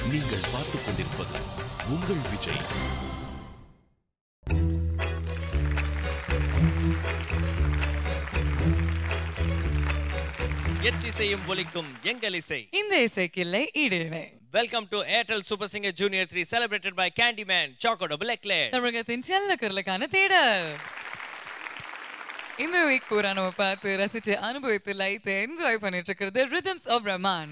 நீங்கள் பார்த்துக் கொண்டிருப்பது உங்கள் விஜய் எத்திசையும் ஒலிக்கும் எங்கள் இசை இந்த இசைக்கில்லை ஈடுமை welcome to Airtel super singer junior three celebrated by Candyman choco double eclair தமிழகத்தின் செல்ல குரலுக்கான தேடல் இந்த வீக் பூரா நம்ம பார்த்து ரசிச்சு அனுபவித்து லைத்து என்ஜாய் பண்ணிட்டு இருக்கிறது rhythms of Rahman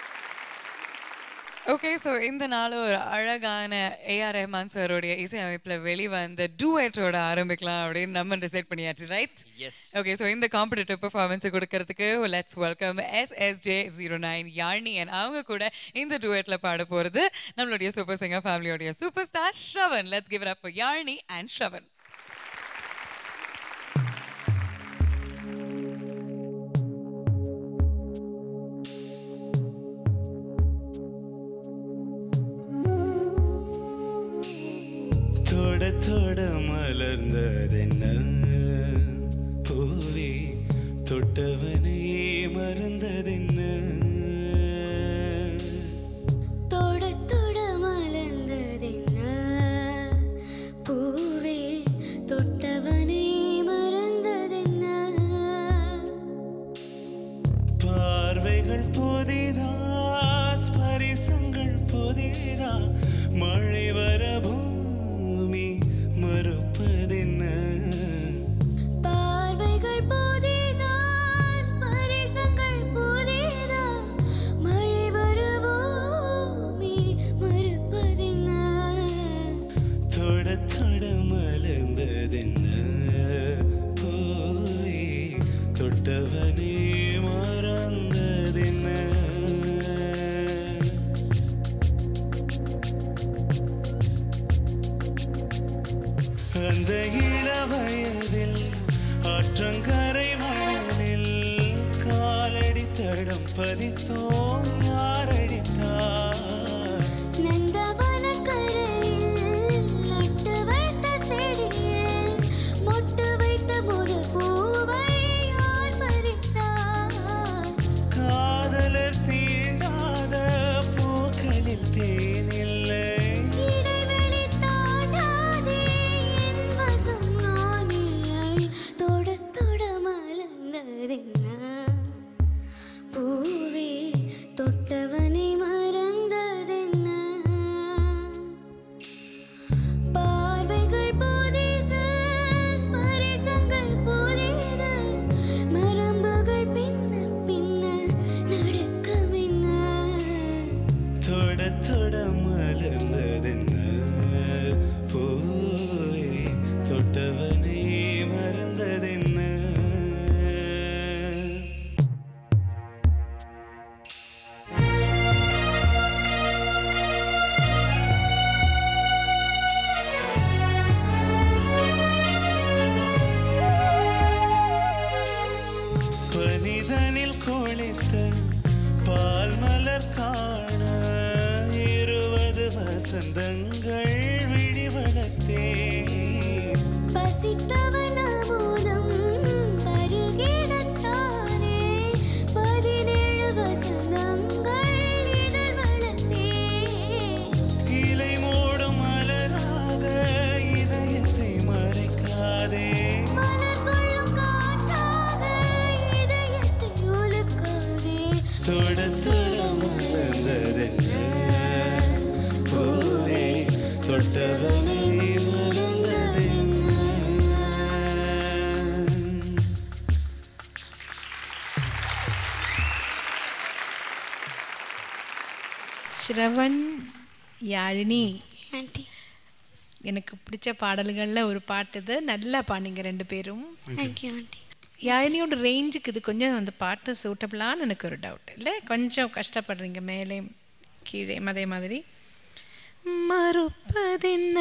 okay so இந்த நாள் ஒரு அழகான ஏஆர் ரஹ்மான் சாரோடைய இசையமைப்பில் வெளிவந்த டூவேட்டோட ஆரம்பிக்கலாம் அப்படின்னு நம்ம டிசைட் பண்ணியாச்சு ரைட் எஸ் ஓகே ஸோ இந்த காம்படிட்டிவ் பெர்ஃபார்மன்ஸ் கொடுக்கறதுக்கு let's welcome SSJ zero nine Yazhini and அவங்க கூட இந்த டூவேட்டில் பாட போகிறது நம்மளுடைய சூப்பர் சிங்கர் ஃபேமிலியோடைய super star Shravan let's give up Yazhini and Shravan தொட தொட மலர்ந்ததென்ன பூவே தொட்டவனே மறந்ததென்ன தொட தொட மலர்ந்ததென்ன பூவே தொட்டவனே மறந்ததென்ன பார்வைகள் புதிதா ஸ்பரிசங்கள் புதிதா மழை வர பூமி மறுப்பதென்ன பார்வைகள் புதிதா ஸ்பரிசங்கள் புதிதா மழை வருவோமி மறுப்பதென்ன தொட தொட மலர்ந்ததென்ன போய் தொட்டவனே மறந்ததென்ன அந்த இளவயதில் ஆற்றங்கரை மணலில் காலடி தடம் பதித்தோம் யாரடித்தார் நந்தவனக் கரையில் நட்டு வைத்த செடியில் மொட்டு வைத்த முதல் பூவை யார் பறித்தார் காதலர் தீண்டாத பூக்களில் தேனில்லை இடைவெளி தாண்டாதே என் வசம் நான் இல்லை தொட தொட மலர்ந்ததென்ன பூவே தொட்டவனை மறந்ததென்ன பார்வைகள் புதிது ஸ்பரிசங்கள் புதிது மரம்புகள் பின்ன பின்ன நடக்கமென்ன தொட தொட மலர்ந்ததென்ன போய் தொட்டவனே மறந்ததென்ன பனிதனில் குளித்த பால் மலர் காண இருபது வசந்தங்கள் விழிவளத்தே பசித்தவன் அமுதம் பருகிடத்தானே பதினேழு வசந்தங்கள் இதழ் வளர்த்தே இலை மூடும் மலராக இதயத்தை மறைக்காதே மலர் கொள்ளும் காற்றாக இதயத்தை உலுக்காதே தொட தொட மலர்ந்ததென்ன பூவே தொட்டவனை மறந்ததென்ன ஸ்ரவன் யாழினி ஆண்டி எனக்கு பிடிச்ச பாடல்களில் ஒரு பாட்டு இது நல்லா பாடிங்க ரெண்டு பேரும் தேங்க்யூ ஆண்டி யாழினியோட ரேஞ்சுக்கு இது கொஞ்சம் அந்த பாட்டு சூட்டபிளான்னு எனக்கு ஒரு டவுட் இல்லை கொஞ்சம் கஷ்டப்படுறீங்க மேலே கீழே அதே மாதிரி மறுப்பதென்ன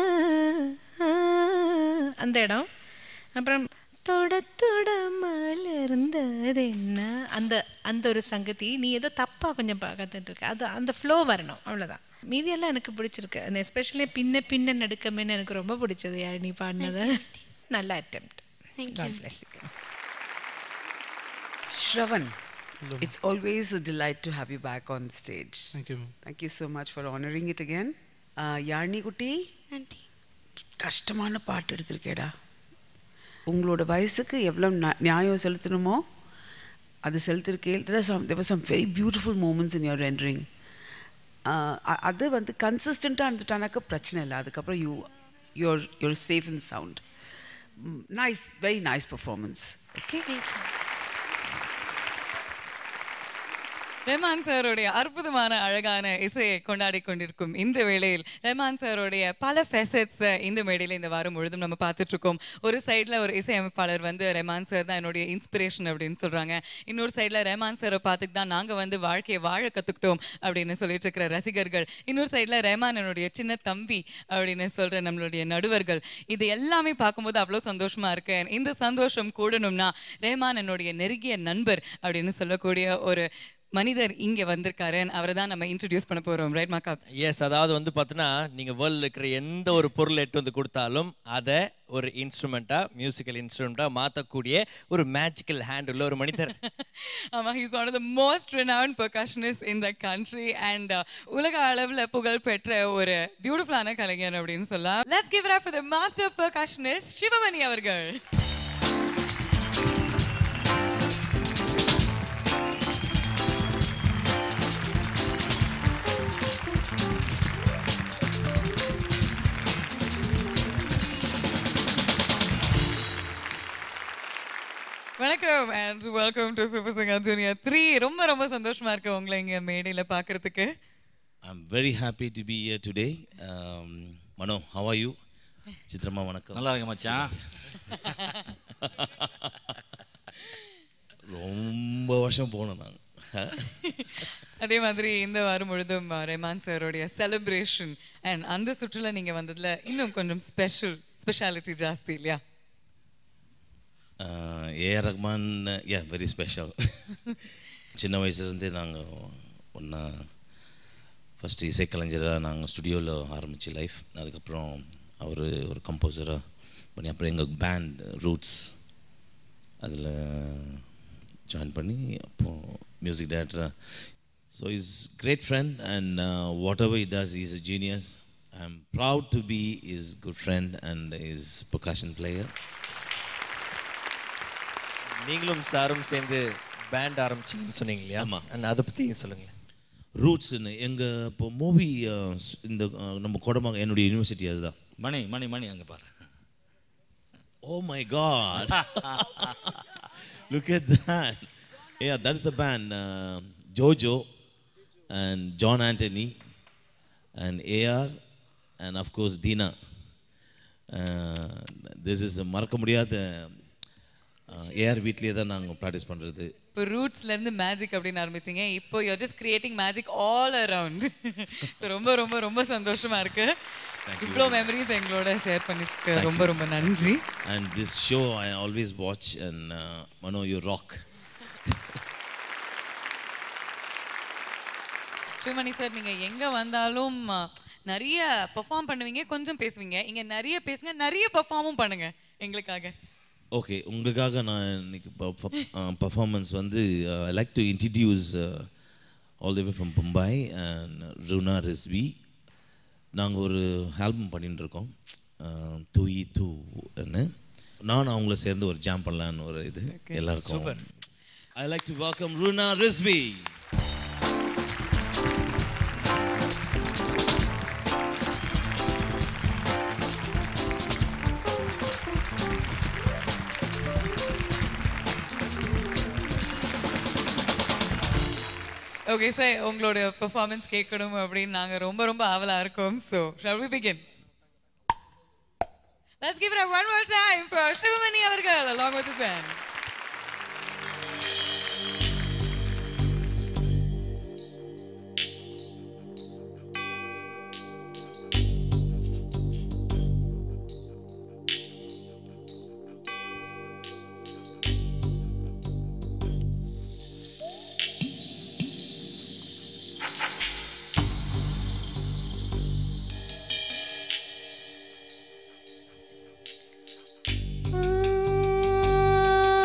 அந்த இடம் அப்புறம் தொட தொட மலர்ந்தது என்ன அந்த அந்த ஒரு சங்கதி நீ ஏதோ தப்பாக கொஞ்சம் பார்த்துட்டு இருக்க அது அந்த ஃப்ளோ வரணும் அவ்வளோதான் மீதியெல்லாம் எனக்கு பிடிச்சிருக்கு அந்த எஸ்பெஷலி பின்ன பின்ன நடுக்கமேன்னு எனக்கு ரொம்ப பிடிச்சது யாழினி பாடினது நல்ல attempt Thank God bless you. Shravan It's always a delight to have you back on stage. Thank you, ma'am. Thank you so much for honoring it again. Uh, Yazhini குட்டி ஆண்டி கஷ்டமான பாட்டு எடுத்திருக்கேடா உங்களோட வயசுக்கு எவ்வளோ ந- நியாயம் செலுத்தணுமோ அது செலுத்திருக்கேன் there some very beautiful moments in your rendering Uh, அ- அது வந்து கன்சிஸ்டண்ட்டாக இருந்துட்டானாக்க பிரச்சனை இல்லை அதுக்கப்புறம் you you're you're safe in sound nice very nice performance okay Rahman சாரோடைய அற்புதமான அழகான இசையை கொண்டாடி கொண்டிருக்கும் இந்த வேளையில் ரெஹ்மான் சாரோடைய பல ஃபெசட்ஸ் இந்த மேடையில் இந்த வாரம் முழுதும் நம்ம பார்த்துட்டு இருக்கோம் ஒரு சைடில் ஒரு இசையமைப்பாளர் வந்து ரெஹ்மான் சார் தான் என்னுடைய இன்ஸ்பிரேஷன் அப்படின்னு சொல்றாங்க இன்னொரு சைடில் ரெஹ்மான் சாரை பார்த்துட்டு தான் நாங்கள் வந்து வாழ்க்கையை வாழ கற்றுக்கிட்டோம் அப்படின்னு சொல்லிட்டு இருக்கிற ரசிகர்கள் இன்னொரு சைடில் ரெஹ்மான் என்னுடைய சின்ன தம்பி அப்படின்னு சொல்ற நம்மளுடைய நடுவர்கள் இது எல்லாமே பார்க்கும்போது அவ்வளோ சந்தோஷமா இருக்கு இந்த சந்தோஷம் கூடணும்னா ரெஹ்மான் என்னுடைய நெருங்கிய நண்பர் அப்படின்னு சொல்லக்கூடிய ஒரு மனிதர் இங்க வந்திருக்காரு அவரை தான் நம்ம இன்ட்ரடியூஸ் பண்ண போறோம் ரைட் மாக்காப் எஸ் அதாவது வந்து பார்த்தீங்கன்னா நீங்க வேர்ல்டில் இருக்கிற எந்த ஒரு பொருள் எட்டு வந்து கொடுத்தாலும் அதை ஒரு இன்ஸ்ட்ருமெண்ட்டா மியூசிக்கல் இன்ஸ்ட்ருமெண்ட்டா மாற்றக்கூடிய ஒரு மேஜிக்கல் ஹேண்ட் உள்ள ஒரு மனிதர் ஆமா he's one of the most renowned percussionist in the country and uh, உலக அளவுல புகழ் பெற்ற ஒரு பியூட்டிஃபுல்லான கலைஞர் அப்படின்னு சொல்லலாம் let's give it up for the master percussionist Sivamani அவர்கள் வணக்கம் and welcome to super singer junior three ரொம்ப ரொம்ப சந்தோஷமா இருக்கு உங்களை இங்க மேடையில பாக்குறதுக்கு I'm very happy to be here today. Um, Mano, how are you? சித்ரமா வணக்கம் நல்லா இருக்க மச்சான் ரொம்ப வருஷம் போனோம் நாங்கள் அதே மாதிரி இந்த வாரம் முழுதும் அஹ், ரெஹ்மான் சாரோடைய செலிப்ரேஷன் அண்ட் அந்த சுற்றுலா நீங்க வந்ததுல இன்னும் கொஞ்சம் ஸ்பெஷல் ஸ்பெஷாலிட்டி ஜாஸ்தி இல்லையா A R Rahman yeah very special சின்ன வயசுலேருந்தே நாங்கள் ஒன்றா ஃபஸ்ட்டு இசைக்கலைஞராக நாங்கள் ஸ்டுடியோவில் ஆரம்பிச்சு லைஃப் அதுக்கப்புறம் அவர் ஒரு கம்போசராக பண்ணி அப்புறம் எங்கள் பேண்ட் ரூட்ஸ் அதில் ஜாயின் பண்ணி அப்போ மியூசிக் டைரக்டராக so is great friend and whatever it does is a genius I am proud to be is good friend and is percussion player நீங்களும் சாரும் சேர்ந்து பேண்ட் ஆரம்பிச்சீங்கன்னு சொன்னீங்க இல்லையா ஆமா. அண்ட் அதை பற்றி சொல்லுங்க ரூட்ஸ்னு எங்கள் இப்போ மூவி இந்த அஹ், நம்ம கொடமாக என்னுடைய யூனிவர்சிட்டி அதுதான் மணி மணி மணி அங்கே பாரு oh my God look at that yeah that's the band uh, jojo and john anthony and ar and of course dina uh, this is a மறக்க முடியாத ஏஆர் வீட்லேயே தான் நாங்கள் ப்ராக்டிஸ் பண்ணுறது இப்போ ரூட்ஸ்ல இருந்து மேஜிக் அப்படின்னு ஆரம்பிச்சீங்க இப்போ you just creating magic all around so ரொம்ப ரொம்ப ரொம்ப சந்தோஷமா இருக்கு இவ்வளோ மெமரிஸ் எங்களோட ஷேர் பண்ணிட்டு ரொம்ப ரொம்ப நன்றி and this show I always watch and uh, Mano you rock Srimani sir நீங்க எங்க வந்தாலும் அ, நிறைய பெர்ஃபார்ம் பண்ணுவீங்க கொஞ்சம் பேசுவீங்க இங்க நிறைய பேசுங்க நிறைய பெர்ஃபார்மும் பண்ணுங்க எங்களுக்காக ஓகே உங்களுக்காக நான் இன்னைக்கு பர்ஃபார்மன்ஸ் வந்து I like to introduce all the way from Mumbai and Runa Rizvi நாங்கள் ஒரு ஆல்பம் பண்ணிட்டு இருக்கோம் தூயி தூன்னு நான் அவங்கள சேர்ந்து ஒரு ஜாம் பண்ணலான்னு ஒரு இது எல்லாருக்கும் I like to welcome Runa Rizvi okay sir உங்களோட பெர்ஃபார்மன்ஸ் கேட்கணும் அப்படின்னு நாங்க ரொம்ப ரொம்ப ஆவலா இருக்கோம் so shall we begin Let's give it up one more time for Shivamani அவர்கள் along with his band. Ah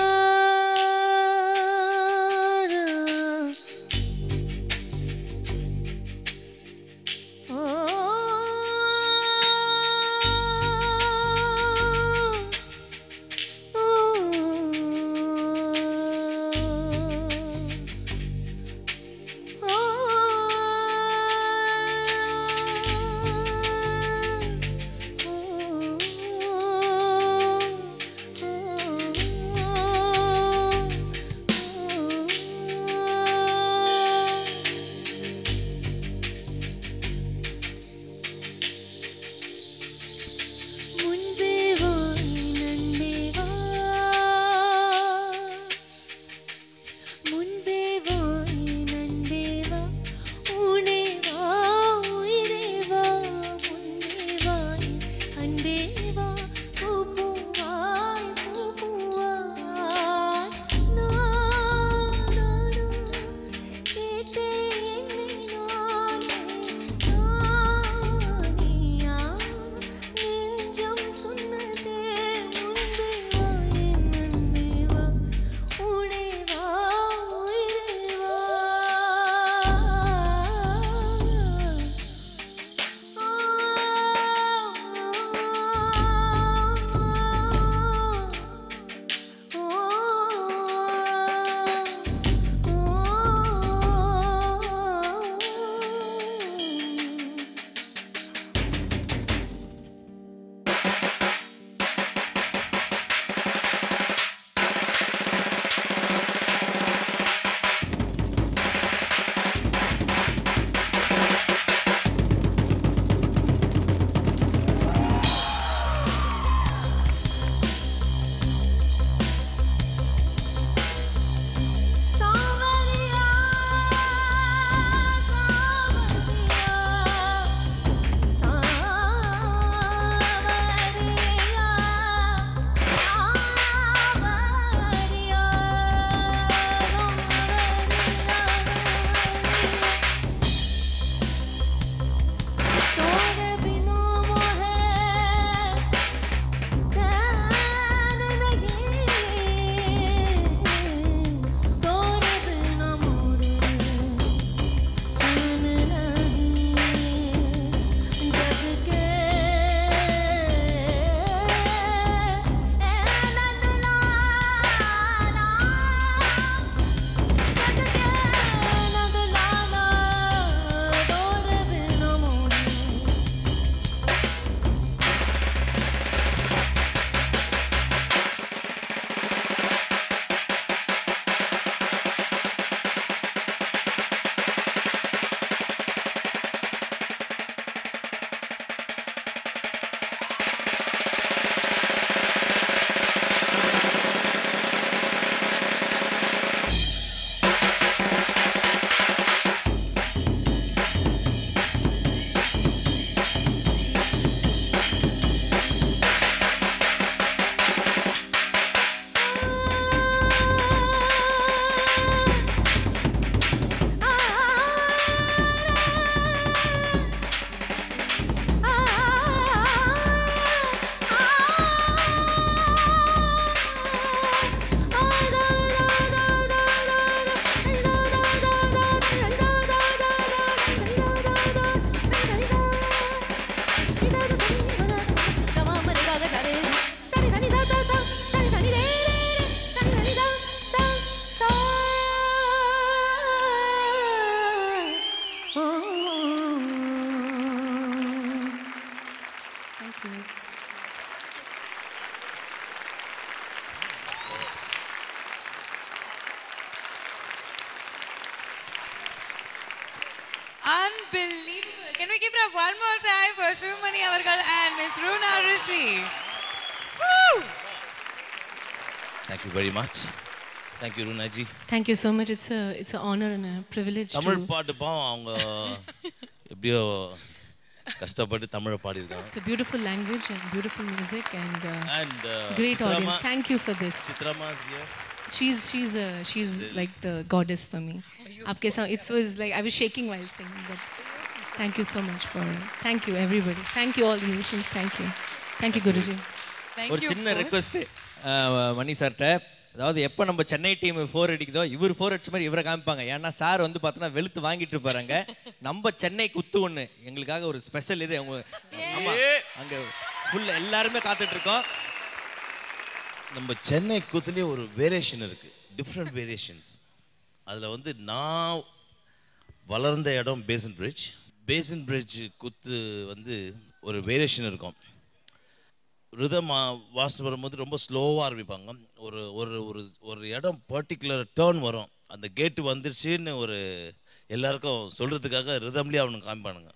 Unbelievable. Can we give it up one more time for Shumani Avargal and Miss Runa Rishi? Woo! Thank you very much thank you Runaji Thank you so much. It's a it's an honor and a privilege Tamil to. பாட்டு பாவம் அவங்க எப்படியோ கஷ்டப்பட்டு தமிழை பாடியிருக்காங்க It's a beautiful language and beautiful music and uh, and great audience. Thank you for this. சித்ராமாஸ் She's she's uh, she's like the goddess for me. आपके साथ it was like I was shaking while singing, but thank you so much for thank you everybody. Thank you all the musicians. Thank you, thank you Guruji. Thank ஒரு you. சின்ன for- request Mani சார்கிட்ட அதாவது எப்போ நம்ம Chennai team four அடிக்குதோ இவர் four அடிச்ச மாதிரி இவரை காமிப்பாங்க ஏன்னா சார் வந்து பார்த்தோன்னா வெளுத்து வாங்கிட்டு இருப்பாருங்க நம்ம சென்னை குத்து ஒன்று எங்களுக்காக ஒரு ஸ்பெஷல் இது அவங்க ஆமா அங்கே ஃபுல் எல்லாருமே காத்துட்டு இருக்கோம் நம்ம சென்னை கூத்துலேயே ஒரு வேரியேஷன் இருக்குது டிஃப்ரெண்ட் வேரியேஷன்ஸ் அதில் வந்து நான் வளர்ந்த இடம் பேசன் பிரிட்ஜ் பேசன் பிரிட்ஜ் குத்து வந்து ஒரு வேரியேஷன் இருக்கும் ரிதம் வாசிட்டு வரும்போது ரொம்ப ஸ்லோவாக ஆரம்பிப்பாங்க ஒரு ஒரு ஒரு ஒரு இடம் பர்டிகுலர் டேர்ன் வரும் அந்த கேட்டு வந்துருச்சுன்னு ஒரு எல்லாருக்கும் சொல்கிறதுக்காக ரிதம்லேயே அவனுக்கு காமிப்பானுங்க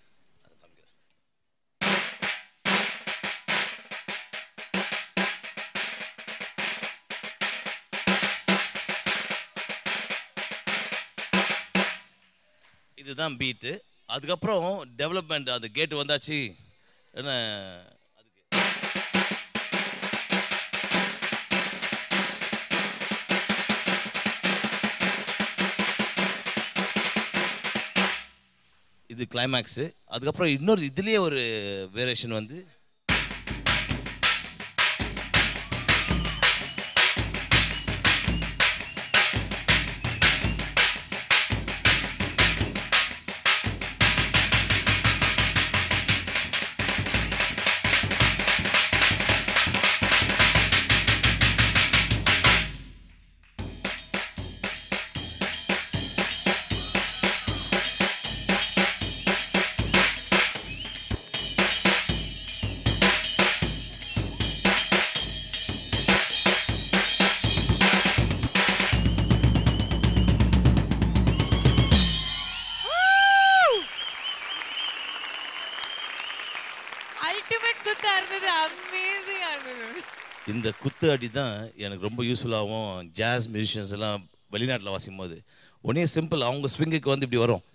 இதுதான் பீட்டு அதுக்கப்புறம் டெவலப்மெண்ட் அந்த கேட் வந்தாச்சு என்ன அதுக்கு இது கிளைமேக்ஸு அதுக்கப்புறம் இன்னொரு இதுலேயே ஒரு வேரியேஷன் வந்து அல்டிமேட் குத்தா இருந்தது அமேசிங்கா இருந்தது இந்த குத்து அடி தான் எனக்கு ரொம்ப யூஸ்ஃபுல்லாகவும் ஜாஸ் மியூசிஷியன்ஸ் எல்லாம் வெளிநாட்டில் வாசிக்கும் போது ஒன்னே சிம்பிள் அவங்க ஸ்விங்குக்கு வந்து இப்படி வரும்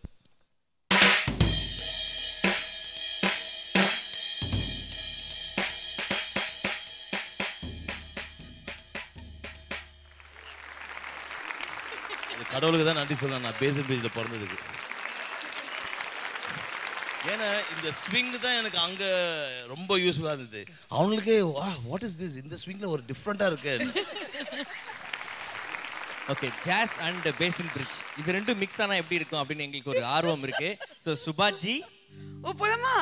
இது கடவுளுக்கு தான் நன்றி சொல்லணும் நான் பேசன் பீச்சில் பிறந்ததுக்கு ஏன்னா இந்த ஸ்விங் தான் எனக்கு அங்கே ரொம்ப யூஸ்ஃபுல்லாக இருந்தது அவங்களுக்கே வா வாட் இஸ் திஸ் இந்த ஸ்விங்கில் ஒரு டிஃப்ரெண்ட்டாக இருக்கு okay jazz and basin bridge இது ரெண்டும் மிக்ஸ் ஆனா எப்படி இருக்கும் அப்படின்னு எங்களுக்கு ஒரு ஆர்வம் இருக்கு ஸோ சுபாஜி ஓ போலாமா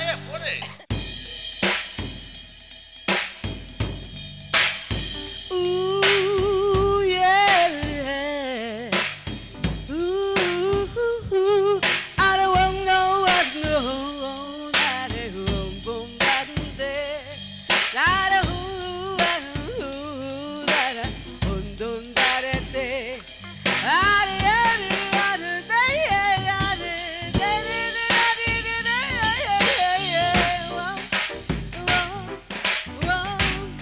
Ooh, yeah. Ooh, I don't want no one, no, that is boom, boom, that is there. That is ooh, that is ooh, that is boom, boom, that is there. Ah, yeah, yeah, yeah, yeah, yeah, yeah, yeah, yeah, yeah, yeah, yeah, yeah, yeah, yeah, yeah.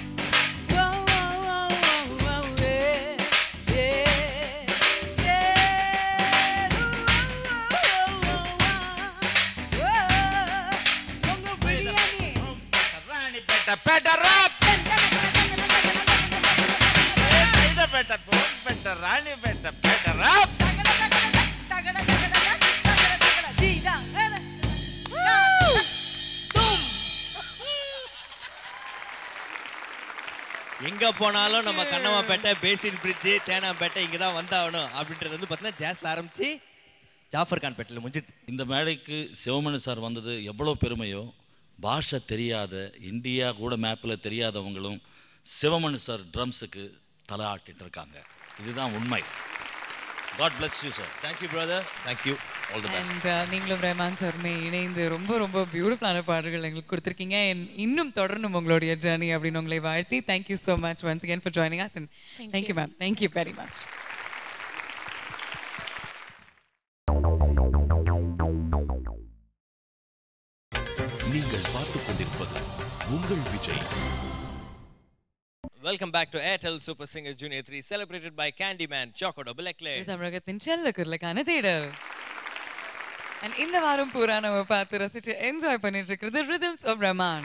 எங்க போனாலும் நம்ம Kannammapettai basin bridge Teynampet இங்க தான் வந்தாகணும் அப்படின்றது வந்து பார்த்தீங்கன்னா ஜாஸ்ல ஆரம்பிச்சு ஜாஃபர் கான் பேட்டில் முடிஞ்சிட்டு இந்த மேடைக்கு சிவமணி சார் வந்தது எவ்வளோ பெருமையோ பாஷை தெரியாத இந்தியா கூட மேப்பில் தெரியாதவங்களும் சிவமணி சார் ட்ரம்ஸுக்கு தலை ஆட்டிட்டு இருக்காங்க இதுதான் உண்மை God bless you sir thank you brother thank you all the best and நீங்களும் ரஹ்மான் சாருமே இணைந்து ரொம்ப ரொம்ப பியூட்டிஃபுல்லான பாடல்கள் எங்களுக்கு கொடுத்துருக்கீங்க And இன்னும் தொடரணும் உங்களுடைய ஜேர்னி அப்படின்னு உங்களை வாழ்த்தி thank you so much once again for joining us and thank you ma'am thank you very much நீங்கள் பார்த்துக் கொண்டிருப்பது உங்கள் Vijay welcome back to Airtel super singer junior three celebrated by Candyman சாக்கோடோ பிளக்லே இது தமிழகத்தின் செல்ல குரலுக்கான தேடல் அண்ட் இந்த வாரம் பூரா நம்ம பார்த்து ரசிச்சு என்ஜாய் பண்ணிட்டு இருக்கிறது ரிதம்ஸ் ஆஃப் ரமான்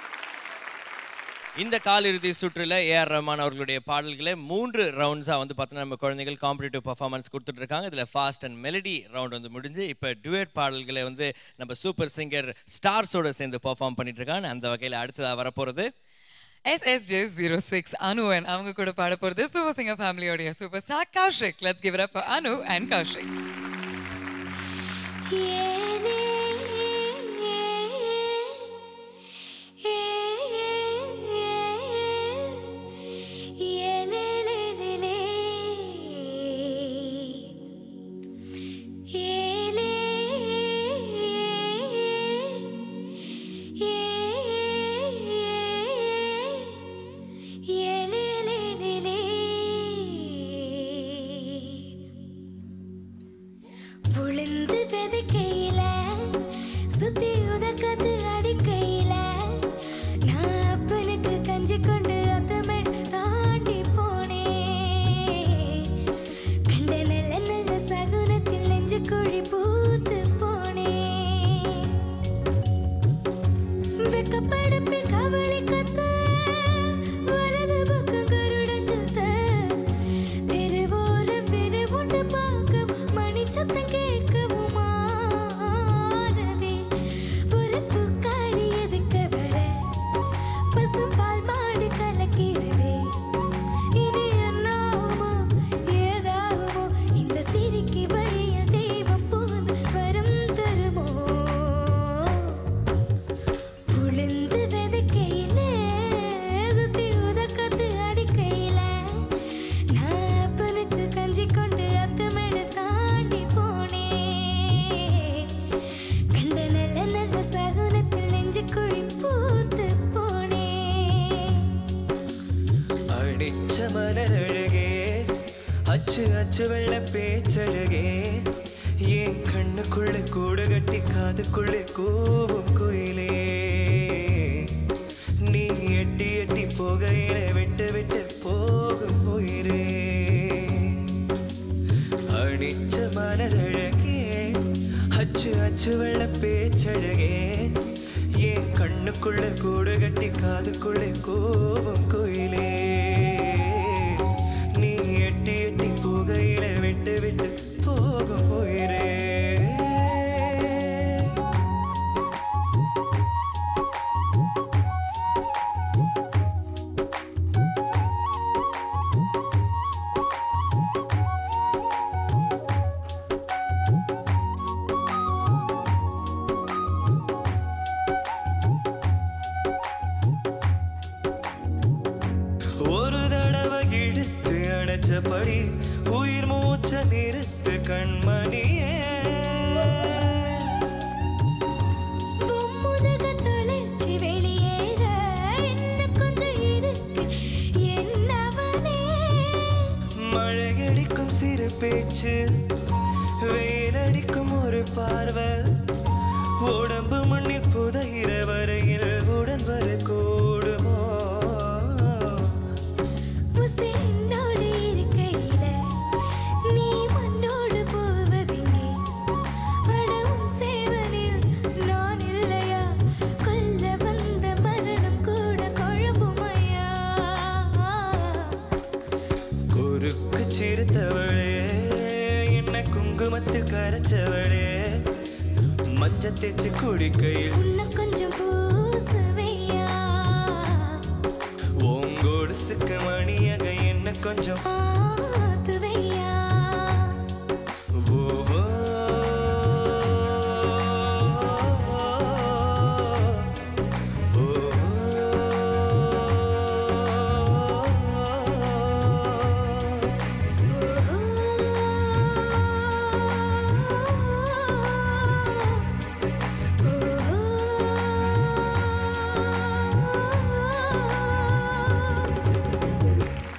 இந்த காலிறுதி சுற்றுல ஏஆர் ரஹ்மான் அவர்களுடைய பாடல்களை மூன்று ரவுண்ட்ஸா வந்து பார்த்தோன்னா நம்ம குழந்தைகள் காம்படிட்டிவ் பர்ஃபார்மன்ஸ் கொடுத்துட்டு இருக்காங்க இதுல ஃபாஸ்ட் அண்ட் மெலடி ரவுண்ட் வந்து முடிஞ்சு இப்போ டுவேட் பாடல்களை வந்து நம்ம சூப்பர் சிங்கர் ஸ்டார்ஸோட சேர்ந்து பெர்ஃபார்ம் பண்ணிட்டு இருக்காங்க அந்த வகையில் அடுத்ததா வரப்போறது எஸ்எஸ்ஜே ஜீரோ சிக்ஸ் அனுவன் அவங்க கூட பாட போறது சூப்பர் சிங்கர் ஃபேமிலியோடைய super star Kaushik let's give up Anu and Kaushik ஏலே ஏலேலேலேலே ஏலே ஏலேலேலேலே உளுந்து விதைக்கையில சுத்தி உதக்கத்து அடிக்கையில நான் அப்பனுக்கு கஞ்சி கொண்டு அத்தமேட் தாண்டி போனேன் கண்ட நல்ல நல்ல சகுனத்தில் நெஞ்சு குழி பூத்து போனேன் வெக்கப்படுப்பில் கவலை கத்த வலது பக்கம் கருடன் சுத்த தெருவோரம் வீடு உண்டு பார்க்க மணி சத்தம் கேட்கவும் ஆனதே ஒரு புக்காரி எதுக்க வர பசும்பால் மாடு கலக்கிறதே இனி என்னாகுமோ ஏதாகுமோ இந்த சிரிக்கு வழியில் தெய்வம் புகுந்து வரம் தருமோ உளுந்து விதைக்கையிலே சுத்தி உதக்கத்து அடிக்கையில நான் அப்பனுக்கு கஞ்சி கொண்டு அத்துமேடு தாண்டி போனேன் கண்ட நல்ல நல்ல சகுனத்தில் நெஞ்சு குழி பூத்து போனேன் அடிச்ச மலரழகே அச்சு அச்சு வெள்ள பேச்சழகே என் கண்ணுக்குள்ள கூடு கட்டி காதுக்குள்ள கூவும் குயிலே நீ எட்டி எட்டி போகையில விட்டு விட்டு போகும் உயிரே அடிச்ச மலரழகே அச்சு அச்சு வெள்ள பேச்சழகே என் கண்ணுக்குள்ள கூடு கட்டி காதுக்குள்ள கோபம் கோயிலே நீ எட்டி எட்டி போகையில விட்டு விட்டு போகும் உயிரே ஒரு தடவை இழுத்து அணைச்சபடி உயிர் மூச்ச நிறுத்து கண்மணியே முதுக தொலைச்சி வெளியேற இன்னும் கொஞ்சம் இருக்கு என்னவனே மழையடிக்கும் சிறு பேச்சு வெயிலடிக்கும் ஒரு பார்வை உடம்பு மண்ணில் புதைகிற வரையில் உடன் வர கூடுமோ உசிரினோடு இருக்கையில நீ மண்ணோடு போவதிங்கே அடவும் சேவனில் நான் இல்லையா கொல்ல வந்த மரணம் கூட குழம்புமையா குறுக்கு சிறுத்தவளே என்ன குங்குமத்தில் கரைச்சவளே மஞ்ச தேச்சு குடிக்கையில் இன்னும் கொஞ்சம் பூசுவையா ஓங்கோடுசுக்கு மணியாக என்ன கொஞ்சம் ஆத்துவையா ஓஹோ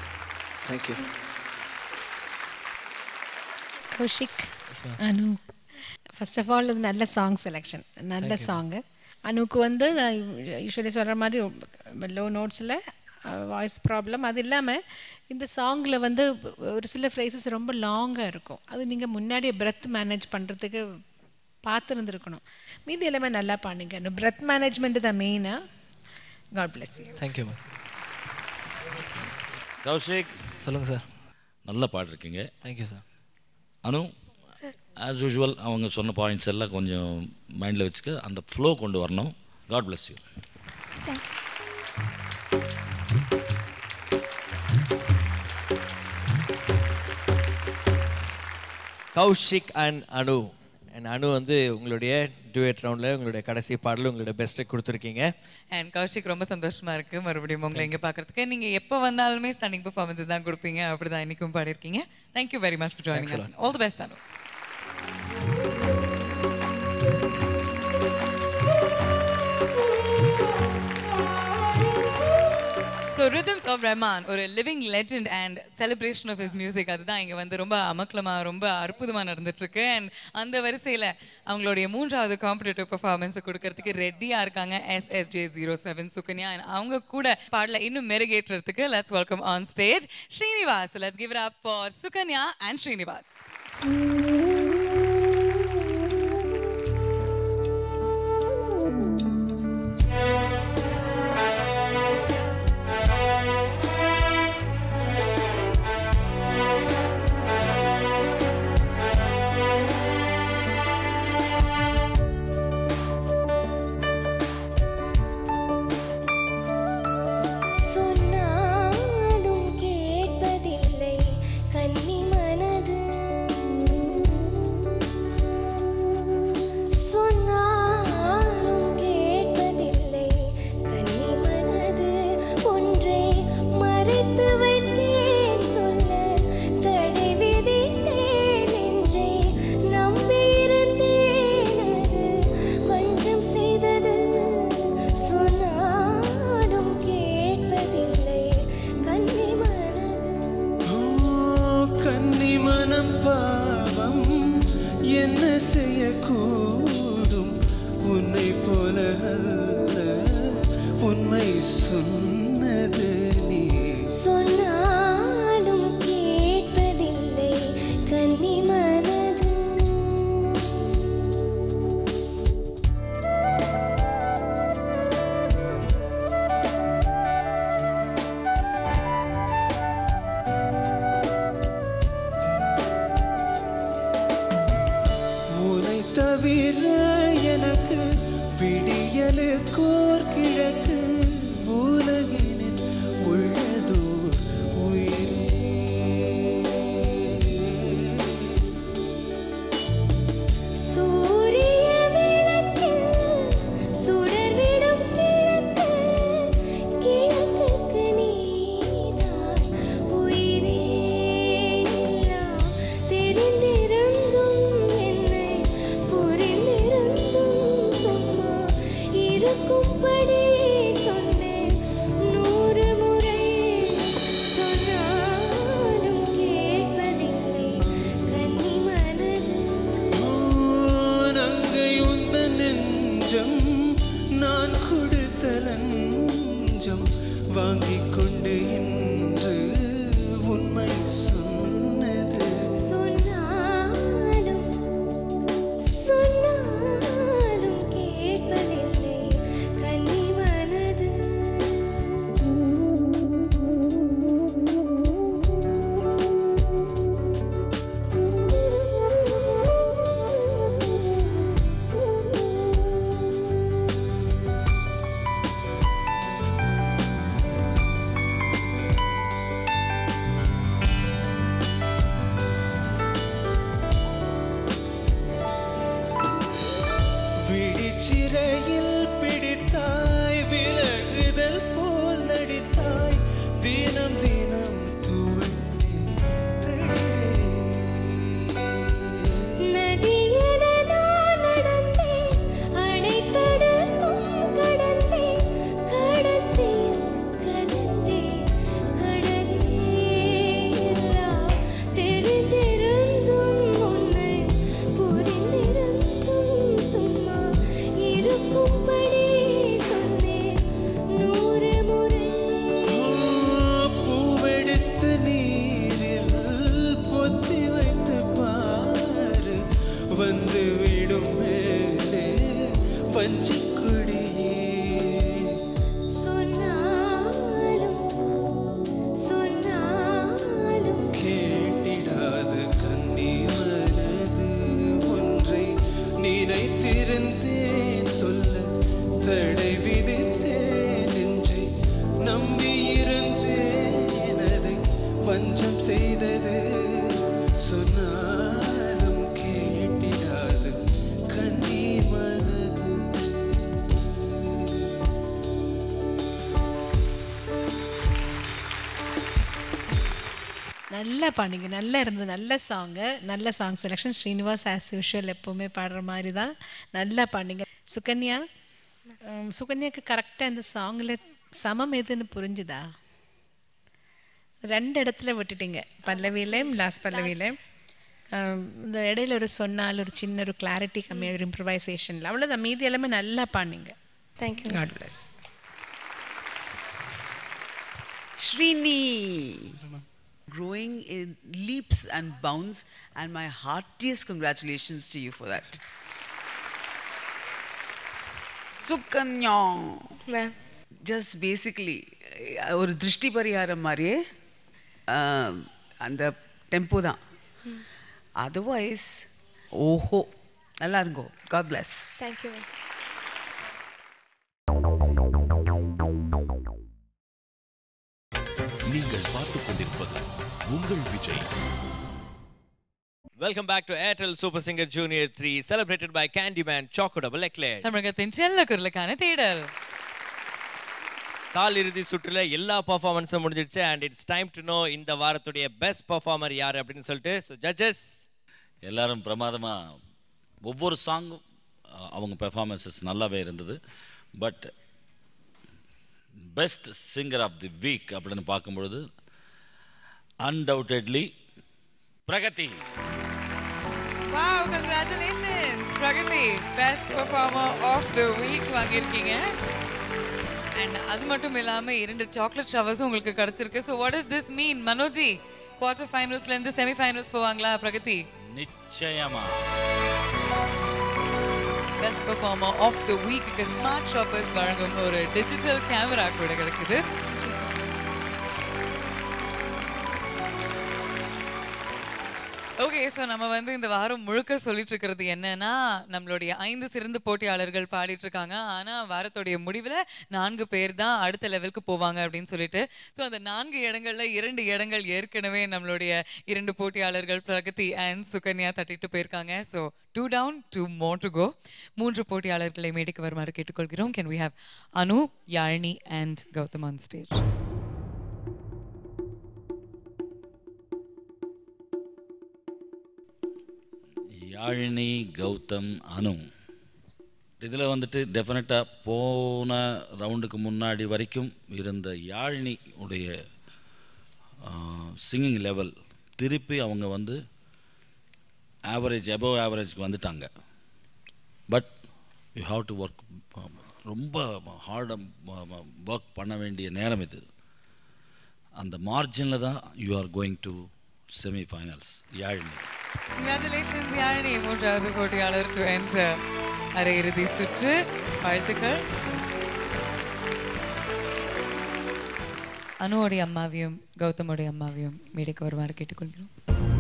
Kaushik Anu first of all இது நல்ல சாங் செலெக்ஷன் நல்ல சாங்கு அனுக்கு வந்து யூஸ்வலி சொல்கிற மாதிரி லோ நோட்ஸில் வாய்ஸ் ப்ராப்ளம் அது இல்லாமல் இந்த சாங்கில் வந்து ஒரு சில ஃப்ரைசஸ் ரொம்ப லாங்காக இருக்கும் அது நீங்கள் முன்னாடியே பிரெத் மேனேஜ் பண்ணுறதுக்கு பார்த்துருந்துருக்கணும் மீதி எல்லாமே நல்லா பாடுங்க இந்த பிரெத் மேனேஜ்மெண்ட் தான் மெயினாக God bless you thank you ma'am Kaushik சொல்லுங்கள் சார் நல்ல பாட்டு இருக்கீங்க thank you sir Anu as usual அவங்க சொன்ன பாயிண்ட்ஸ் எல்லாம் கொஞ்சம் மைண்டில் வச்சுக்க அந்த ஃப்ளோ கொண்டு வரணும் God bless you Kaushik and Anu and Anu வந்து உங்களுடைய டுவேட் ரவுண்டில் உங்களுடைய கடைசி பாடல் உங்களுடைய பெஸ்ட்டை கொடுத்துருக்கீங்க அண்ட் கௌஷிக் ரொம்ப சந்தோஷமா இருக்கு மறுபடியும் உங்களை இங்க பார்க்கறதுக்கு நீங்க எப்போ வந்தாலுமே ஸ்டன்னிங் பெர்ஃபார்மன்ஸ் தான் கொடுப்பீங்க அப்படிதான் இன்னைக்கும் பாடியிருக்கீங்க thank you very much for joining all the best Anu so rhythms of Rahman ஒரு living legend and celebration of his music அதுதான் இங்கே வந்து ரொம்ப அமக்கலமாக ரொம்ப அற்புதமாக நடந்துட்டு இருக்கு அண்ட் அந்த வரிசையில் அவங்களுடைய மூன்றாவது காம்படிட்டிவ் பெர்ஃபார்மன்ஸை கொடுக்கறதுக்கு ரெடியாக இருக்காங்க S S J zero seven Sukanya and அவங்க கூட பாடல இன்னும் மெருகேற்றுறதுக்கு let's welcome on stage Srinivas let's give up for Sukanya and Srinivas சொன்னாலும் கேட்பதில்லை கன்னி மனது சொன்னாலும் கேட்பதில்லை கன்னி மனது ஒன்றை மறைத்து வைத்தேன் சொல்ல தடை விதித்தேன் நெஞ்சை நம்பியிருந்தேன் அது வஞ்சம் செய்தது சொன்னாலும் கேட்பதில்லை கன்னி மனது ஓ கன்னி மனம் பாவம் என்ன செய்யக்கூடும் உன்னை போல அல்ல உண்மை சொன்னது நீ சொன்னாலும் கேட்பதில்லை கன்னி மனது உனை தவிர எனக்கு விடியலு கோர் கிழக்கு உலகினில் உள்ளதோர் உயிரே சூரிய விளக்கில் சுடர்விடும் கிழக்கு கிழக்குக்கு நீதான் உயிரே எல்லாம் தெரிந்திருந்தும் என்னை புரிந்திருந்தும் சும்மா இருக்கும்படி சொன்னேன் நூறு முறை சொன்னாலும் கேட்பதில்லை கன்னி மனது நங்கை உந்த நெஞ்சம் நான் கொடுத்த லஞ்சம் வாங்கிக் கொண்டு இன்று உண்மை சொன்னது சொன்னாலும் சொன்னாலும் கேட்பதில்லை கன்னி மனது விழிச்சிறையில் பிடித்தாய் விலகுதல் போல் நடித்தாய் தினம் தினம் நதியென நான் நடந்தேன் அணைக்கடலும் கடந்தேன் கடைசியில் கலந்தேன் கடலே எல்லாம் தெரிந்திருந்தும் உன்னை புரிந்திருந்தும் வஞ்சிக்குடியே சொன்னாலும் சொன்னாலும் கேட்டிடாது கண்ணி மனது ஒன்றை நினைத்திருந்தேன் சொல்ல தடை விதித்தேன் நெஞ்சை நம்பியிருந்தேன் அதை பஞ்சம் செய்தது சொன்னாலும் கேட்டிடாது கண்ணி மனது நல்லா பாடிங்க நல்லா இருந்தது நல்ல சாங்கு நல்ல song selection Srinivas as usual எப்போவுமே பாடுற மாதிரி தான் நல்லா பாடிங்க சுகன்யா உம், சுகன்யாக்கு கரெக்டாக இந்த சாங்கில் சமம் எதுன்னு புரிஞ்சுதா ரெண்டு இடத்துல விட்டுட்டீங்க பல்லவியிலையும் லாஸ்ட் பல்லவியிலையும் உம், இந்த இடையில ஒரு சொன்னால் ஒரு சின்ன ஒரு கிளாரிட்டி கம்மியாக ஒரு இம்ப்ரவைசேஷனில் அவ்வளோதான் மீதி எல்லாமே நல்லா பாடிங்க thank you God bless Srini, growing in leaps and bounds, and my heartiest congratulations to you for that. Sukanya, ma'am just basically, ah, ஒரு திருஷ்டி பரிகாரம் மாதிரியே அஹ், அந்த டெம்போ தான் அதர்வைஸ் ஓஹோ நல்லா இருங்கோ காட் பிளஸ் தேங்க்யூ மேம் நீங்கள் பார்த்துக் கொண்டிருப்பது உங்கள் Vijay welcome back to Airtel super singer junior three celebrated by Candyman choco double eclairs தமிழகத்தின் செல்ல குரலுக்கான தேடல் கால் இறுதி சுற்றுல எல்லா பர்ஃபார்மன்ஸும் முடிஞ்சிருச்சு and it's time to know இந்த வாரத்துடைய பெஸ்ட் பர்ஃபார்மர் யார் அப்படின்னு சொல்லிட்டு ஸோ ஜட்ஜஸ் எல்லாரும் பிரமாதமாக ஒவ்வொரு சாங்கும் அவங்க பெர்ஃபார்மன்ஸஸ் நல்லாவே இருந்தது but best singer of the week அப்படின்னு பார்க்கும்பொழுது undoubtedly Pragathi wow congratulations Pragathi best performer of the week வாங்கியிருக்கீங்க அண்ட் அது மட்டும் இல்லாம இரண்டு சாக்லேட் ஷவர்ஸும் உங்களுக்கு கிடைச்சிருக்கு so what is this mean Manoji quarter ஃபைனல்ஸ்ல இருந்து செமி ஃபைனல்ஸ் போவாங்களா பிரகதி நிச்சயமா பெஸ்ட் பெர்ஃபார்மர் ஆஃப் த வீக்கு ஸ்மார்ட் ஷாப்பர்ஸ் வழங்கும் ஒரு டிஜிட்டல் கேமரா கூட கிடைக்குது ஓகே ஸோ நம்ம வந்து இந்த வாரம் முழுக்க சொல்லிட்டு இருக்கிறது என்னன்னா நம்மளுடைய ஐந்து சிறந்த போட்டியாளர்கள் பாடிட்டு இருக்காங்க ஆனால் வாரத்துடைய முடிவில் நான்கு பேர் தான் அடுத்த லெவலுக்கு போவாங்க அப்படின்னு சொல்லிட்டு ஸோ அந்த நான்கு இடங்கள்ல இரண்டு இடங்கள் ஏற்கனவே நம்மளுடைய இரண்டு போட்டியாளர்கள் பிரகதி அண்ட் சுகன்யா தட்டிட்டு போயிருக்காங்க so two down two more to go மூன்று போட்டியாளர்களை மேடைக்கு வருமாறு கேட்டுக்கொள்கிறோம் can we have Anu Yazhini and Gautham on stage Yazhini Gautham Anu இதில் வந்துட்டு டெஃபினட்டாக போன ரவுண்டுக்கு முன்னாடி வரைக்கும் இருந்த யாழினி உடைய சிங்கிங் லெவல் திருப்பி அவங்க வந்து ஆவரேஜ் எபோவ் ஆவரேஜ்க்கு வந்துட்டாங்க but you have to work ரொம்ப ஹார்டாக ஒர்க் பண்ண வேண்டிய நேரம் இது அந்த மார்ஜினில் தான் you are going to semi finals Yazhini congratulations Yazhini மூன்றாவது போட்டியாளர் டு என்டர் அரையிறுதி சுற்று வாழ்த்துக்கள் அனுவோடைய அம்மாவையும் கௌதமோடைய அம்மாவையும் மேடைக்கு வருமாறு கேட்டுக்கொள்கிறோம்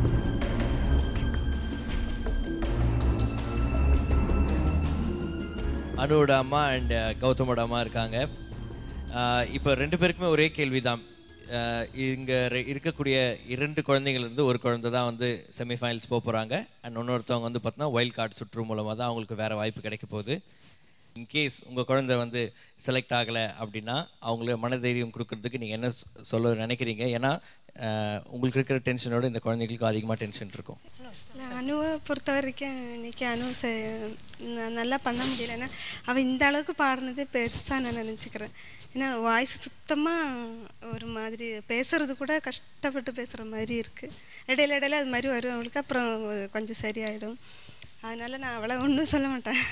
அனுவோட அம்மா அண்ட் கௌதமோட அம்மா இருக்காங்க இப்போ ரெண்டு பேருக்குமே ஒரே கேள்வி தான் இங்கே இருக்கக்கூடிய இரண்டு குழந்தைகள் இருந்து ஒரு குழந்தை தான் வந்து செமிஃபைனல்ஸ் போக போகிறாங்க அண்ட் இன்னொருத்தவங்க வந்து பார்த்தோன்னா வைல்ட் கார்டு சுற்று மூலமாக தான் அவங்களுக்கு வேறு வாய்ப்பு கிடைக்க போகுது இன்கேஸ் உங்கள் குழந்தை வந்து செலக்ட் ஆகலை அப்படின்னா அவங்கள மனதைரியம் கொடுக்கறதுக்கு நீங்கள் என்ன சொ- சொல்ல நினைக்கிறீங்க ஏன்னா அஹ், உங்களுக்கு இருக்கிற டென்ஷனோட இந்த குழந்தைகளுக்கும் அதிகமாக டென்ஷன் இருக்கும் நான் அணுவை பொறுத்த வரைக்கும் இன்னைக்கு அணு செ- ந- நல்லா பண்ண முடியல ஏன்னா அவள் இந்த அளவுக்கு பாடினதே பெருசாக நான் நினச்சிக்கிறேன் ஏன்னா வாய்ஸ் சுத்தமாக ஒரு மாதிரி பேசுறது கூட கஷ்டப்பட்டு பேசுகிற மாதிரி இருக்குது இடையில இடையில அது மாதிரி வரும் அவளுக்கு அப்புறம் கொஞ்சம் சரியாயிடும் அதனால நான் அவளை ஒன்றும் சொல்ல மாட்டேன்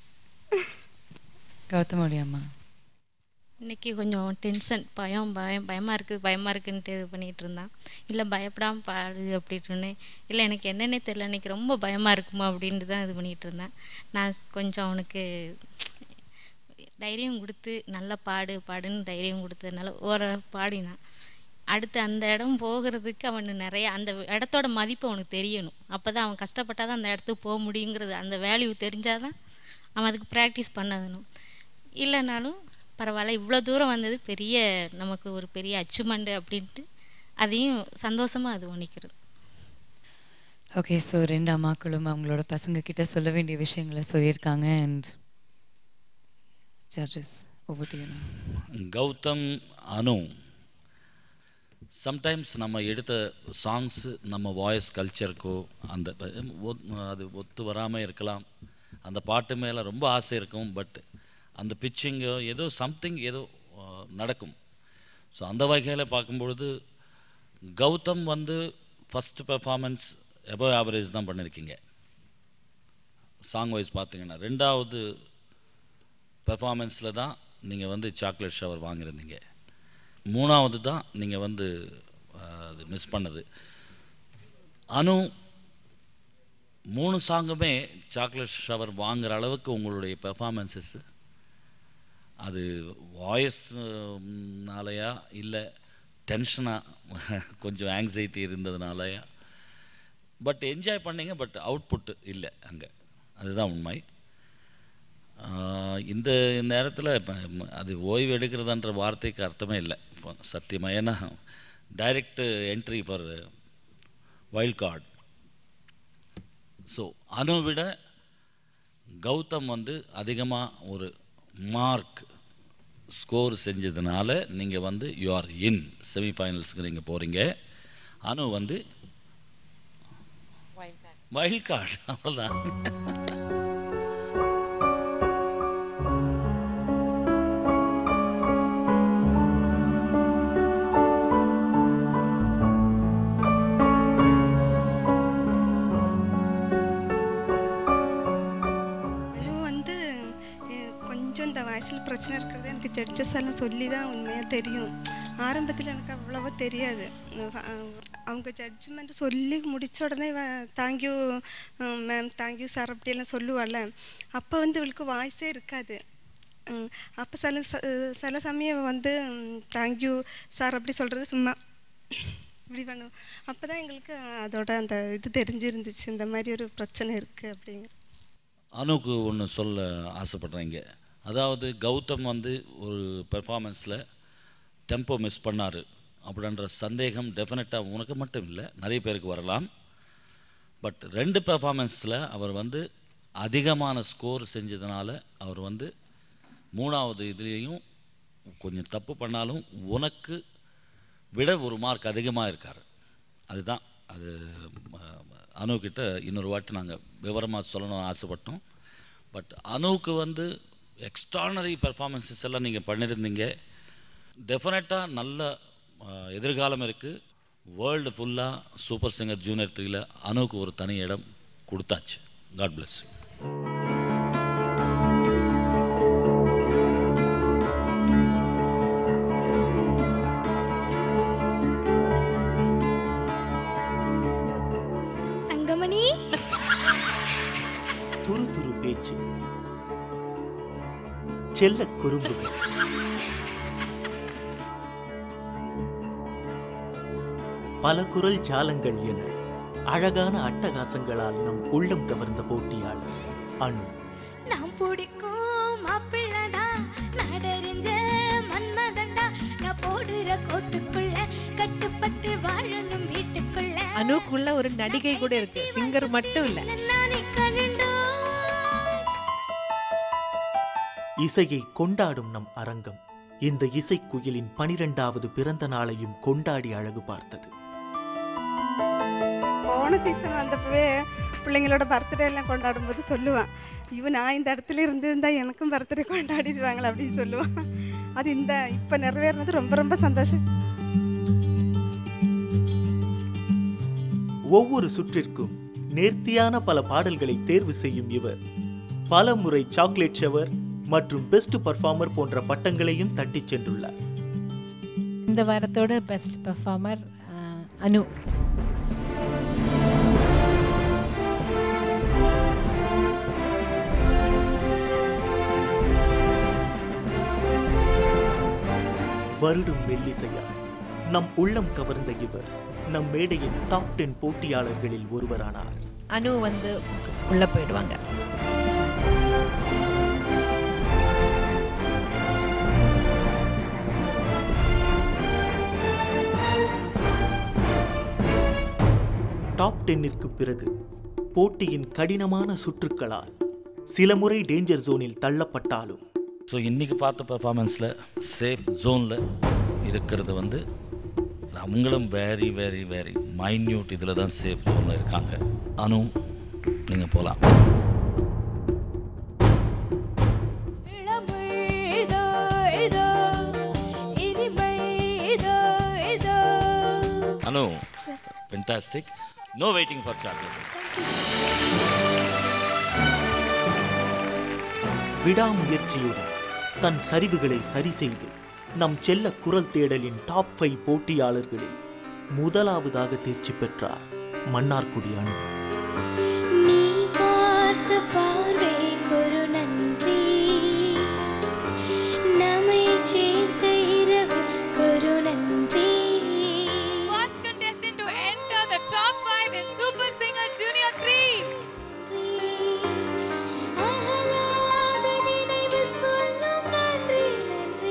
கௌதமோடைய அம்மா இன்னைக்கு கொஞ்சம் டென்ஷன் பயம் பயம் பயமாக இருக்குது பயமாக இருக்குன்ட்டு இது பண்ணிகிட்டு இருந்தான் இல்லை பயப்படாமல் பாடு அப்படின்ட்டு இல்லை எனக்கு என்னன்னே தெரியல இன்னைக்கு ரொம்ப பயமாக இருக்குமா அப்படின்ட்டு தான் இது பண்ணிகிட்டு இருந்தேன் நான் கொஞ்சம் அவனுக்கு தைரியம் கொடுத்து நல்லா பாடு பாடுன்னு தைரியம் கொடுத்ததுனால ஒரு பாடினான் அடுத்து அந்த இடம் போகிறதுக்கு அவனு நிறைய அந்த இடத்தோட மதிப்பு அவனுக்கு தெரியணும் அப்போ தான் அவன் கஷ்டப்பட்டால் தான் அந்த இடத்துக்கு போக முடியுங்கிறது அந்த வேல்யூ தெரிஞ்சால் தான் அவன் அதுக்கு ப்ராக்டிஸ் பண்ணணும் இல்லைனாலும் பரவாயில்ல இவ்வளோ தூரம் வந்தது பெரிய நமக்கு ஒரு பெரிய அச்சீவ்மெண்ட் அப்படின்ட்டு அதையும் சந்தோஷமாக அது உணிக்கிறது ஓகே ஸோ ரெண்டு அம்மாக்களும் அவங்களோட பசங்க கிட்ட சொல்ல வேண்டிய விஷயங்களை சொல்லியிருக்காங்க அண்ட் ஜட்ஜஸ் ஒவ்வொரு கௌதம் அனு சம்டைம்ஸ் நம்ம எடுத்த சாங்ஸு நம்ம வாய்ஸ் கல்ச்சருக்கோ அந்த ஒத்- அது ஒத்து வராமல் இருக்கலாம் அந்த பாட்டு மேலே ரொம்ப ஆசை இருக்கும் பட் அந்த பிச்சிங்கோ ஏதோ சம்திங் ஏதோ அஹ், நடக்கும் ஸோ அந்த வகையில் பார்க்கும்பொழுது கௌதம் வந்து ஃபஸ்ட் பெர்ஃபார்மன்ஸ் எபோவ் ஆவரேஜ் தான் பண்ணியிருக்கீங்க சாங் வைஸ் பார்த்தீங்கன்னா ரெண்டாவது பெர்ஃபார்மன்ஸில் தான் நீங்கள் வந்து சாக்லேட் ஷவர் வாங்கியிருந்தீங்க மூணாவது தான் நீங்கள் வந்து அஹ், அது மிஸ் பண்ணது அனு மூணு சாங்குமே சாக்லேட் ஷவர் வாங்குற அளவுக்கு உங்களுடைய பெர்ஃபார்மன்ஸஸ் அது வாய்ஸ்னாலையா இல்லை டென்ஷனாக கொஞ்சம் ஆங்ஸைட்டி இருந்ததுனாலயா பட் என்ஜாய் பண்ணீங்க பட் அவுட்புட் இல்லை அங்கே அதுதான் உண்மை ஆஹ் இந்த நேரத்தில் இப்போ அது ஓய்வு எடுக்கிறதுன்ற வார்த்தைக்கு அர்த்தமே இல்லை இப்போ சத்தியமாக ஏன்னா direct entry for wild card so Anu விட கௌதம் வந்து அதிகமாக ஒரு மார்க் ஸ்கோர் செஞ்சதுனால நீங்கள் வந்து யூ ஆர் இன் செமிஃபைனல்ஸுக்கு நீங்கள் போகிறீங்க அனு வந்து வைல்ட் கார்டு அவ்வளோதான் அனு வந்து அஹ், கொஞ்சம் இந்த வயசில் பிரச்சனை இருக்கிறது எனக்கு ஜட்ஜஸ் எல்லாம் சொல்லி தான் உண்மையாக தெரியும் ஆரம்பத்தில் எனக்கு அவ்வளவா தெரியாது அஹ், அவங்க ஜட்ஜ்மெண்ட் சொல்லி முடிச்ச உடனே தேங்க்யூ மேம் தேங்க்யூ சார் அப்படியெல்லாம் சொல்லுவாள்ல அப்போ வந்து இவளுக்கு வாய்ஸே இருக்காது ம், அப்போ சில ச- சில சமயம் வந்து தேங்க்யூ சார் அப்படி சொல்கிறது சும்மா இப்படி பண்ணும் அப்போ தான் எங்களுக்கு அதோட அந்த இது தெரிஞ்சிருந்துச்சு இந்த மாதிரி ஒரு பிரச்சனை இருக்குது அப்படிங்கிற அனுக்கு ஒன்று சொல்ல ஆசைப்படுறேங்க அதாவது கௌதம் வந்து ஒரு பெர்ஃபார்மன்ஸில் டெம்போ மிஸ் பண்ணார் அப்படின்ற சந்தேகம் டெஃபினட்டாக உனக்கு மட்டும் இல்லை நிறைய பேருக்கு வரலாம் பட் ரெண்டு பெர்ஃபார்மன்ஸில் அவர் வந்து அதிகமான ஸ்கோர் செஞ்சதுனால அவர் வந்து மூணாவது இதுலேயும் கொஞ்சம் தப்பு பண்ணாலும் உனக்கு விட ஒரு மார்க் அதிகமாக இருக்கார் அதுதான் அது ம- அனுக்கிட்ட இன்னொரு வாட்டி நாங்கள் விவரமாக சொல்லணும்னு ஆசைப்பட்டோம் பட் அனுவுக்கு வந்து எக்ஸ்ட்ரானரி பெர்ஃபார்மன்ஸஸ் எல்லாம் நீங்கள் பண்ணியிருந்தீங்க டெஃபினட்டாக நல்ல அஹ், எதிர்காலம் இருக்குது வேர்ல்டு ஃபுல்லாக சூப்பர் சிங்கர் ஜூனியர் த்ரீல அனுவுக்கு ஒரு தனி இடம் கொடுத்தாச்சு காட் bless you தங்கமணி துரு துரு பேச்சு செல்ல குறும்புகள் பல குரல் ஜாலங்கள் என அழகான அட்டகாசங்களால் நம் உள்ளம் கவர்ந்த போட்டியாளர் அனு நான் பிடிக்கும் மாப்பிள்ளடா நடறிஞ்ச மன்மதண்டா நான் போடுற கோட்டுக்குள்ள கட்டுப்பட்டு வாழணும் வீட்டுக்குள்ள அனுக்குள்ள ஒரு நடிகை கூட இருக்கு சிங்கர் மட்டும் இல்ல நானே கருண்டோ இசையை கொண்டாடும் நம் அரங்கம் இந்த இசைக்குயிலின் பனிரெண்டாவது பிறந்த நாளையும் கொண்டாடி அழகு பார்த்தது போன சீசன் வந்தப்பவே பிள்ளைங்களோட பர்த்டே எல்லாம் கொண்டாடும் போது சொல்லுவான் இவன் நான் இந்த இடத்துல இருந்திருந்தா எனக்கும் பர்த்டே கொண்டாடிடுவாங்களா அப்படின்னு சொல்லுவான் அது இந்த இப்போ நிறைவேறினது ரொம்ப ரொம்ப சந்தோஷம் ஒவ்வொரு சுற்றிற்கும் நேர்த்தியான பல பாடல்களை தேர்வு செய்யும் இவர் பல முறை சாக்லேட் ஷவர் மற்றும் பெஸ்ட் பர்ஃபார்மர் போன்ற பட்டங்களையும் தட்டிச் சென்றுள்ளார் இந்த வாரத்தோட பெஸ்ட் பெர்ஃபார்மர் அனு வருடும் மெல்லிசையாய் நம் உள்ளம் கவர்ந்த இவர் நம் மேடையின் டாப் டென் போட்டியாளர்களில் ஒருவரானார் அனு வந்து உள்ள போயிடுவாங்க டாப் டென்னிற்கு பிறகு போட்டியின் கடினமான சுற்றுக்களால் சில முறை டேஞ்சர் ஜோனில் தள்ளப்பட்டாலும் ஸோ இன்றைக்கி பார்த்த பெர்ஃபார்மன்ஸில் சேஃப் ஜோனில் இருக்கிறது வந்து அவங்களும் வெரி வெரி வெரி மைன்யூட் இதில் தான் சேஃப் ஜோனில் இருக்காங்க அனு நீங்கள் போகலாம் இதோ இதோ இனிமை இதோ இதோ Anu fantastic no waiting for chocolate விடாமுயற்சியுடன் தன் சரிவுகளை சரி செய்து நம் செல்ல குரல் தேடலின் டாப் ஃபைவ் போட்டியாளர்களில் முதலாவதாக தேர்ச்சி பெற்றார் மன்னார்குடி அணு நீ பார்த்த பார்வைக்கு ஒரு நன்றி நம்மை சேர்த்த இரவுக்கு ஒரு நன்றி First contestant to enter the top five in Super Singer Junior 3. அகலாத நினைவு சொல்லும் நன்றி நன்றி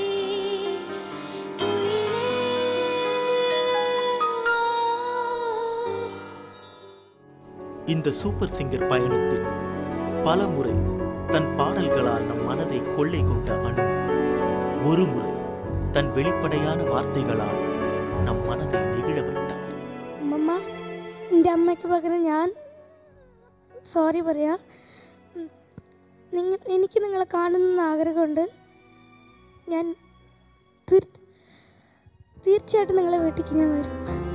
இந்த சூப்பர் சிங்கர் பயணத்தில் பல முறை தன் பாடல்களால் நம் மனதை கொள்ளை கொண்ட அணு ஒரு முறை தன் வெளிப்படையான வார்த்தைகளால் நம் மனதை நெகிழ வைத்தார் അമ്മമ്മ എൻ്റെ അമ്മയ്ക്ക് പകരം ഞാൻ സോറി പറയാ ഉം, നിങ്ങൾ എനിക്ക് നിങ്ങളെ കാണുന്ന ആഗ്രഹമുണ്ട് ഞാൻ തീർ- തീർച്ചയായിട്ടും നിങ്ങളെ വീട്ടിലേക്ക് ഞാൻ വരും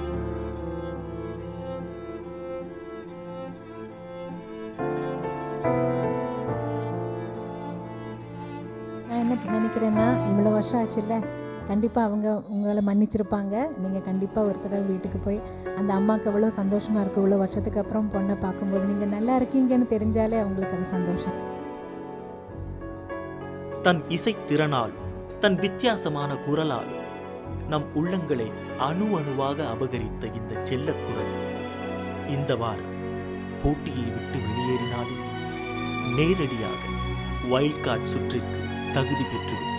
நான் என்ன நினைக்கிறேன்னா இவ்வளோ வருஷம் ஆச்சுல்ல கண்டிப்பாக அவங்க உங்களை மன்னிச்சிருப்பாங்க நீங்கள் கண்டிப்பாக ஒரு தடவை வீட்டுக்கு போய் அந்த அம்மாவுக்கு எவ்வளோ சந்தோஷமாக இருக்கும் இவ்வளோ வருஷத்துக்கு அப்புறம் பொண்ணை பார்க்கும்போது நீங்கள் நல்லா இருக்கீங்கன்னு தெரிஞ்சாலே அவங்களுக்கு அது சந்தோஷம் தன் இசைத்திறனாலும் தன் வித்தியாசமான குரலாலும் நம் உள்ளங்களை அணு அணுவாக அபகரித்த இந்த செல்லக் குரல் இந்த வாரம் போட்டியை விட்டு வெளியேறினாலும் நேரடியாக வைல்ட் கார்டு சுற்றிற்கு தகுதி பெற்றுவிட்டார்